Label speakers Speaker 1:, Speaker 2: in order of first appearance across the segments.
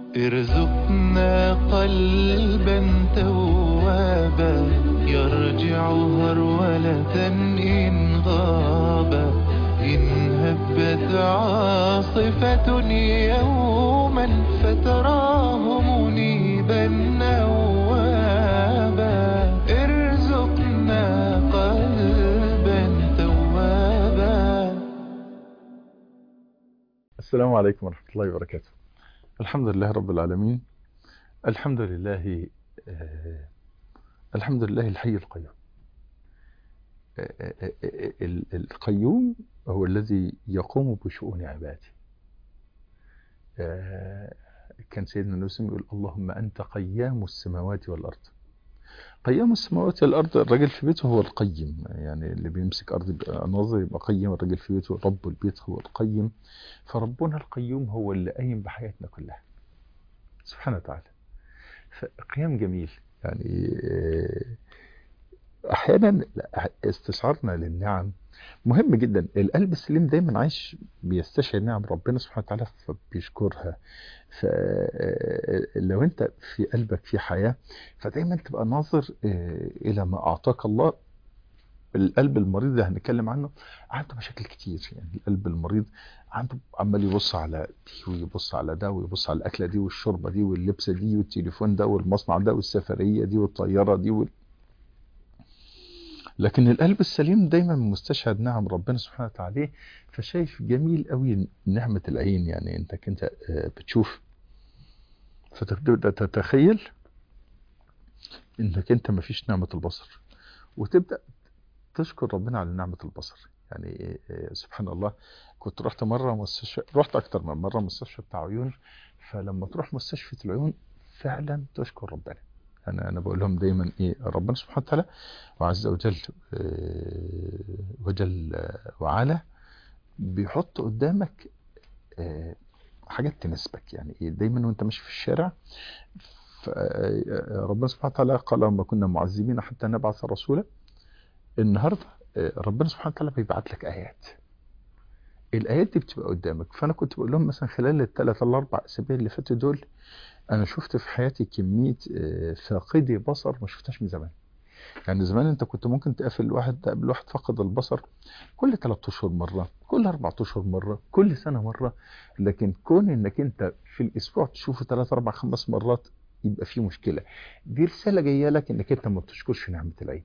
Speaker 1: ارزقنا قلبا توابا يرجع هرولة إن غابا إن هبت عاصفة يوما فتراه منيبا نوابا ارزقنا قلبا توابا
Speaker 2: السلام عليكم ورحمة الله وبركاته الحمد لله رب العالمين الحمد لله آه الحمد لله الحي القيوم آه آه آه ال- القيوم هو الذي يقوم بشؤون عباده آه كان سيدنا نوسم يقول اللهم أنت قيام السماوات والأرض قيام السماوات والأرض الراجل في بيته هو القيم يعني اللي بيمسك أرض يبقى ناظر يبقى قيم الراجل في بيته رب البيت هو القيم فربنا القيوم هو اللي قايم بحياتنا كلها سبحانه وتعالى فقيام جميل يعني آه، احيانا استشعارنا للنعم مهم جدا القلب السليم دايما عايش بيستشعر نعم ربنا سبحانه وتعالى فبيشكرها فلو انت في قلبك في حياة فدايما تبقى ناظر آه، الى ما اعطاك الله القلب المريض اللي هنتكلم عنه عنده مشاكل كتير يعني القلب المريض عنده عمال يبص على دي ويبص على ده ويبص على الاكله دي والشوربه دي واللبسه دي والتليفون ده والمصنع ده والسفريه دي والطياره دي وال... لكن القلب السليم دايما مستشهد نعم ربنا سبحانه وتعالى فشايف جميل قوي نعمه العين يعني انت كنت آه، بتشوف فتبدا تتخيل انك انت مفيش نعمه البصر وتبدا تشكر ربنا على نعمة البصر يعني إيه إيه سبحان الله كنت رحت مرة مستشفى رحت أكتر من مرة مستشفى بتاع عيون فلما تروح مستشفى العيون فعلا تشكر ربنا أنا أنا بقول لهم دايما إيه ربنا سبحانه وتعالى وعز وجل إيه، وجل آه، وعلا بيحط قدامك آه، حاجات تناسبك يعني إيه دايما وأنت ماشي في الشارع ف- آه، ربنا سبحانه وتعالى قال وما كنا معذبين حتى نبعث رسولا النهارده آه، ربنا سبحانه وتعالى بيبعت لك ايات الايات دي بتبقى قدامك فانا كنت بقول لهم مثلا خلال الثلاث الاربع اسابيع اللي فاتوا دول انا شفت في حياتي كميه آه، فاقدي بصر ما شفتهاش من زمان يعني زمان انت كنت ممكن تقابل واحد تقابل واحد فقد البصر كل ثلاث اشهر مره كل اربع اشهر مره كل سنه مره لكن كون انك انت في الاسبوع تشوفه ثلاث اربع خمس مرات يبقى في مشكله دي رساله جايه لك انك انت ما بتشكرش نعمه العين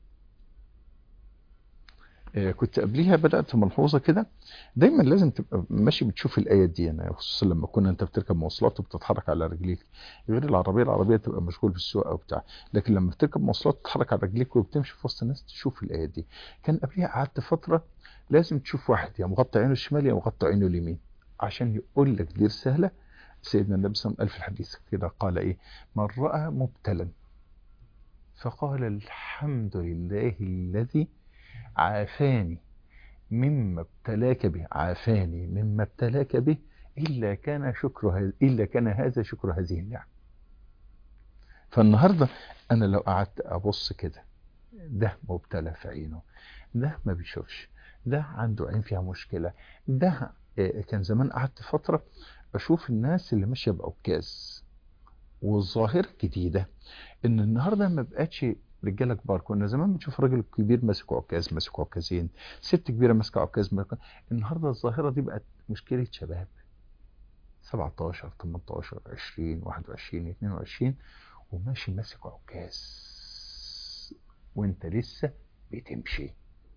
Speaker 2: آه، كنت قبليها بدأت ملحوظة كده دايما لازم تبقى ماشي بتشوف الآيات دي يعني خصوصا لما كنا انت بتركب مواصلات وبتتحرك على رجليك غير العربية العربية تبقى مشغول بالسواقة او بتاع لكن لما بتركب مواصلات تتحرك على رجليك وبتمشي في وسط الناس تشوف الآيات دي كان قبليها قعدت فترة لازم تشوف واحد يا مغطى عينه الشمال يا مغطى عينه اليمين عشان يقول لك دي رسالة سيدنا النبي صلى الله عليه وسلم قال في الحديث كده قال ايه من رأى مبتلا فقال الحمد لله الذي عافاني مما ابتلاك به عافاني مما ابتلاك به إلا كان شكر هذا إلا كان هذا شكر هذه النعم فالنهاردة أنا لو قعدت أبص كده ده مبتلى في عينه ده ما بيشوفش ده عنده عين فيها مشكلة ده آه، كان زمان قعدت فترة أشوف الناس اللي ماشية بعكاز والظاهرة الجديدة ان النهارده ما بقتش رجاله كبار كنا زمان بنشوف راجل كبير ماسك عكاز ماسك عكازين ست كبيره ماسكه عكاز ماسكة- النهارده الظاهره دي بقت مشكله شباب 17 18 20 21 22 وماشي ماسك عكاز وانت لسه بتمشي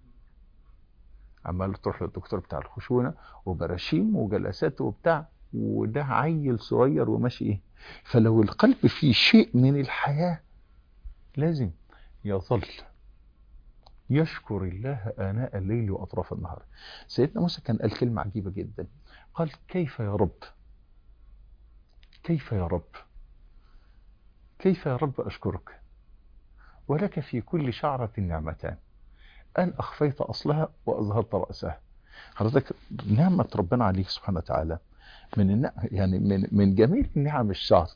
Speaker 2: عمال تروح للدكتور بتاع الخشونه وبراشيم وجلسات وبتاع وده عيل صغير وماشي ايه فلو القلب فيه شيء من الحياه لازم يظل يشكر الله آناء الليل وأطراف النهار سيدنا موسى كان قال كلمة عجيبة جدا قال كيف يا رب كيف يا رب كيف يا رب أشكرك ولك في كل شعرة نعمتان أن أخفيت أصلها وأظهرت رأسها حضرتك نعمة ربنا عليك سبحانه وتعالى من النعم يعني من من جميل نعم الشعر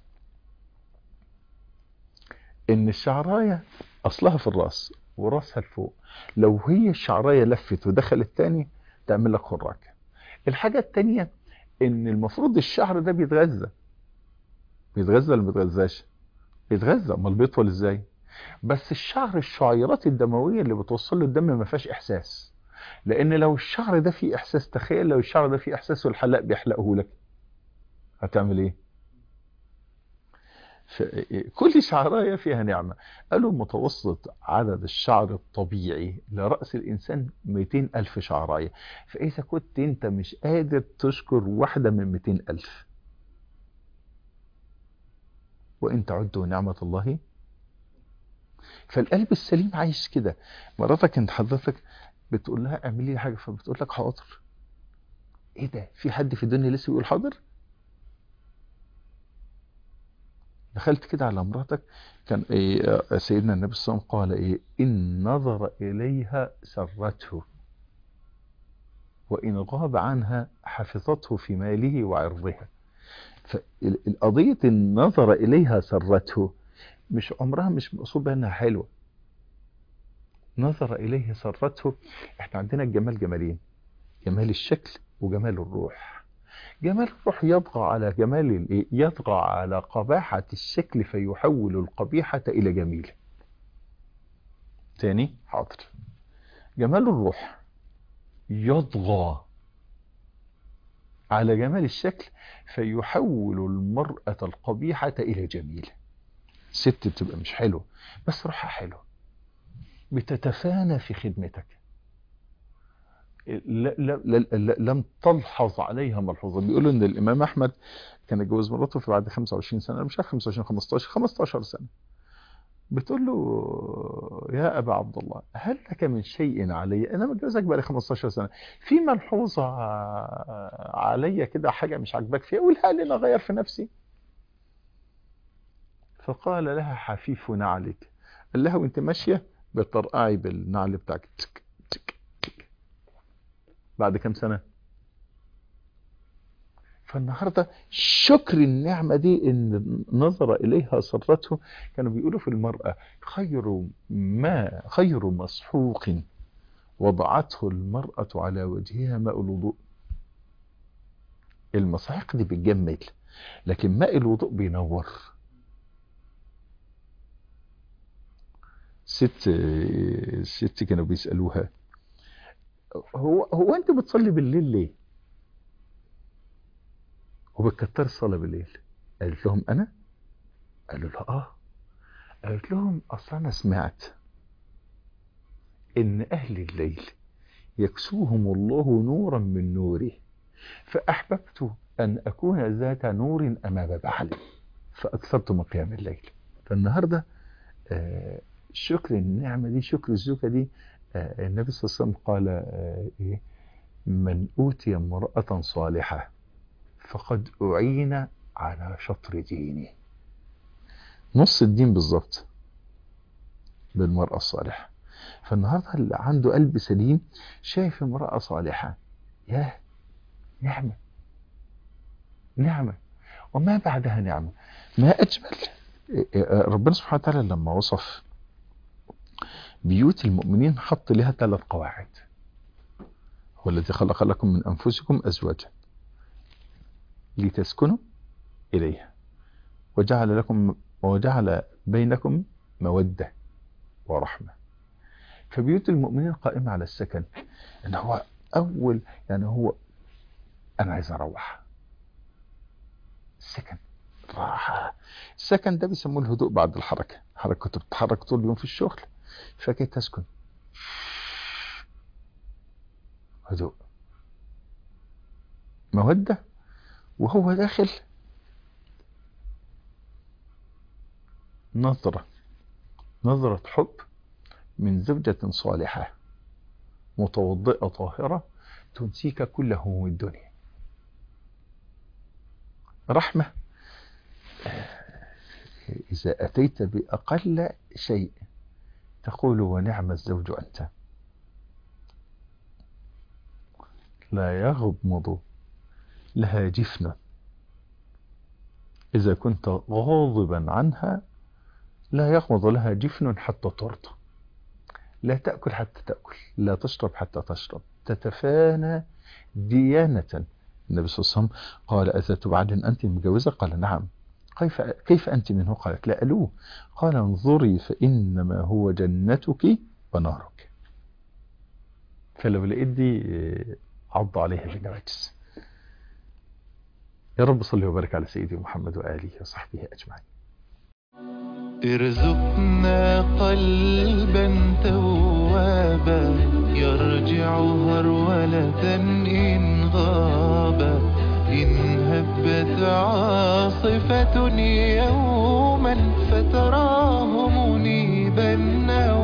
Speaker 2: ان الشعرايه اصلها في الراس وراسها لفوق لو هي الشعرايه لفت ودخلت تاني تعمل لك خراج الحاجه التانيه ان المفروض الشعر ده بيتغذى بيتغذى ولا ما بيتغذاش بيتغذى امال بيطول ازاي بس الشعر الشعيرات الدمويه اللي بتوصل له الدم ما فيهاش احساس لان لو الشعر ده فيه احساس تخيل لو الشعر ده فيه احساس والحلاق بيحلقه لك هتعمل ايه ف- كل شعرايه فيها نعمه قالوا متوسط عدد الشعر الطبيعي لراس الانسان 200 الف شعرايه فاذا كنت انت مش قادر تشكر واحده من 200 الف وان تعدوا نعمه الله فالقلب السليم عايش كده مراتك انت حضرتك بتقول لها اعملي لي حاجه فبتقول لك حاضر ايه ده في حد في الدنيا لسه بيقول حاضر دخلت كده على مراتك كان إيه آه، سيدنا النبي صلى الله عليه وسلم قال ايه ان نظر اليها سرته وان غاب عنها حفظته في ماله وعرضها فالقضيه النظر اليها سرته مش عمرها مش مقصود بها انها حلوه نظر اليه سرته احنا عندنا الجمال جمالين جمال الشكل وجمال الروح جمال الروح يطغى على جمال الايه يطغى على قباحة الشكل فيحول القبيحة الى جميل تاني حاضر جمال الروح يطغى على جمال الشكل فيحول المرأة القبيحة الى جميلة ست بتبقى مش حلوة بس روحها حلوة بتتفانى في خدمتك لا لا لا لا لم تلحظ عليها ملحوظة بيقولوا ان الامام احمد كان اتجوز مراته في بعد 25 سنة مش عارف 25 15 15 سنة بتقول له يا ابا عبد الله هل لك من شيء علي انا متجوزك بقالي 15 سنة في ملحوظة عليا كده حاجة مش عاجباك فيها قولها لي انا اغير في نفسي فقال لها حفيف نعلك قال لها وانت ماشية بترقعي بالنعل بتاعك تك تك تك بعد كم سنة فالنهاردة شكر النعمة دي ان نظر اليها سرته كانوا بيقولوا في المرأة خير ما خير مسحوق وضعته المرأة على وجهها ماء الوضوء المساحيق دي بتجمل لكن ماء الوضوء بينور ست ست كانوا بيسألوها هو هو انت بتصلي بالليل ليه وبتكتر الصلاة بالليل قالت لهم انا قالوا لها اه قالت لهم اصل انا سمعت ان اهل الليل يكسوهم الله نورا من نوره فاحببت ان اكون ذات نور امام بعلي فاكثرت من قيام الليل فالنهارده آه شكر النعمة دي شكر الزوجة دي آه النبي صلى الله عليه وسلم قال آه إيه من أوتي امرأة صالحة فقد أعين على شطر دينه نص الدين بالظبط بالمرأة الصالحة فالنهاردة اللي عنده قلب سليم شايف امرأة صالحة ياه نعمة نعمة وما بعدها نعمة ما أجمل ربنا سبحانه وتعالى لما وصف بيوت المؤمنين حط لها ثلاث قواعد هو الذي خلق لكم من أنفسكم أزواجا لتسكنوا إليها وجعل لكم وجعل بينكم مودة ورحمة فبيوت المؤمنين قائمة على السكن ان هو أول يعني هو أنا عايز أروح السكن راحة السكن ده بيسموه الهدوء بعد الحركة حضرتك كنت بتتحرك طول اليوم في الشغل فكي تسكن هدوء مودة وهو داخل نظرة نظرة حب من زوجة صالحة متوضئة طاهرة تنسيك كل هموم الدنيا رحمة إذا أتيت بأقل شيء تقول ونعم الزوج أنت لا يغمض لها جفن إذا كنت غاضبا عنها لا يغمض لها جفن حتى ترضى لا تأكل حتى تأكل لا تشرب حتى تشرب تتفانى ديانة النبي صلى الله عليه وسلم قال أذات بعد أنت مجوزة قال نعم كيف كيف أنت منه قالت لا ألوه قال انظري فإنما هو جنتك ونارك فلو لقيت دي آه، عض عليها بالنواجس يا رب صل وبارك على سيدي محمد وآله وصحبه أجمعين
Speaker 1: ارزقنا قلبا توابا يرجع هرولة إن غابا إن هبت عاصفة يوما فتراه منيبا